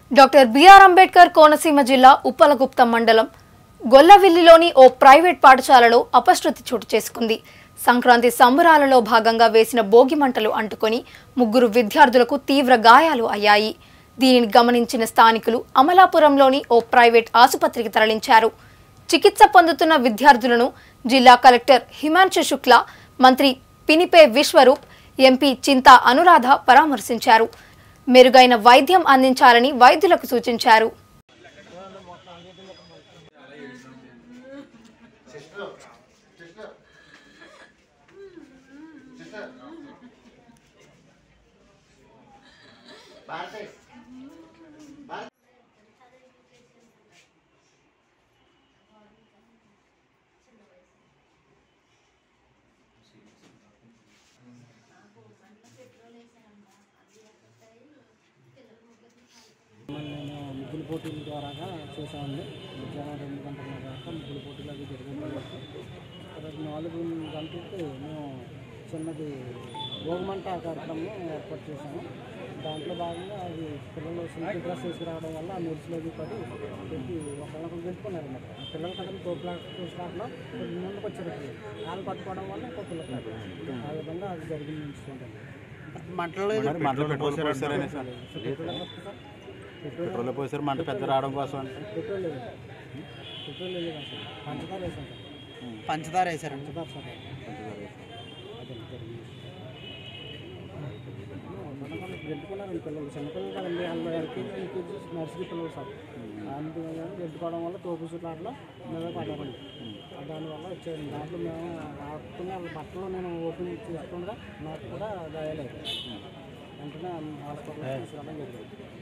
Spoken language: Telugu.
డాక్టర్ బిఆర్ అంబేద్కర్ కోనసీమ జిల్లా ఉప్పలగుప్తం మండలం గొల్లవిల్లిలోని ఓ ప్రైవేట్ పాఠశాలలో అపశృతి చోటు చేసుకుంది సంక్రాంతి సంబరాలలో భాగంగా వేసిన భోగి మంటలు అంటుకొని ముగ్గురు విద్యార్థులకు తీవ్ర గాయాలు అయ్యాయి దీనిని గమనించిన స్థానికులు అమలాపురంలోని ఓ ప్రైవేట్ ఆసుపత్రికి తరలించారు చికిత్స పొందుతున్న విద్యార్థులను జిల్లా కలెక్టర్ హిమాంశు శుక్లా మంత్రి పినిపే విశ్వరూప్ ఎంపీ చింతా అనురాధ పరామర్శించారు మెరుగైన వైద్యం అందించాలని వైద్యులకు సూచించారు నేను ముగ్గులు పోటీల ద్వారా చేసామండి మధ్యాహ్నం రెండు గంటల దాకా ముగ్గులు పోటీలు అవి జరిగిన తర్వాత తర్వాత నాలుగు గంటలకి మేము చిన్నది భోగమంట కార్యక్రమం ఏర్పాటు చేసాము దాంట్లో భాగంగా అది పిల్లలు సింగిల్ డ్రెస్ తీసుకురావడం వల్ల ఆ మెరుసులు అవి పడి పెట్టి ఒకళ్ళొకరు గెలుచుకున్నారు అన్నమాట ఆ పిల్లల కంటే తోపులా తీసుకురావడంలో కొద్ది ముందుకు వచ్చారు పిల్లలు. వాళ్ళు పట్టుకోవడం వల్ల ఇంకో పిల్లలు కాదు. ఆ విధంగా అది జరిగింది ఇన్సిడెంట్ అండి మంటలు మరి మంటలు పెట్రోల్ పోసారనే sir petrol sir petrol petrol పోసారు మంట పెద్ద రావడం కోసం అంటే పెట్రోల్ లేదు పెట్రోల్ లేదు కదా సార్ పంచదార వేసాం సార్ పంచదార వేసారు పంచదార సార్ అదే జరిగింది పెట్టుకున్నారండి పిల్లలు చిన్నపిల్లలు కదండి వాళ్ళు ఎల్కేజీ ఎల్కేజీ నర్సరీ పిల్లలు సార్ అందువల్ల పెట్టుకోవడం వల్ల తోపు చుట్టాట్లో మీద పడ్డారండి దానివల్ల వచ్చాయండి దాంట్లో మేము రాకుండా వాళ్ళ బట్టలు నేను ఓపెన్ చేసుకుంటా నాకు కూడా గాయాలేదు వెంటనే హాస్పిటల్లో తీసుకురావడం జరిగింది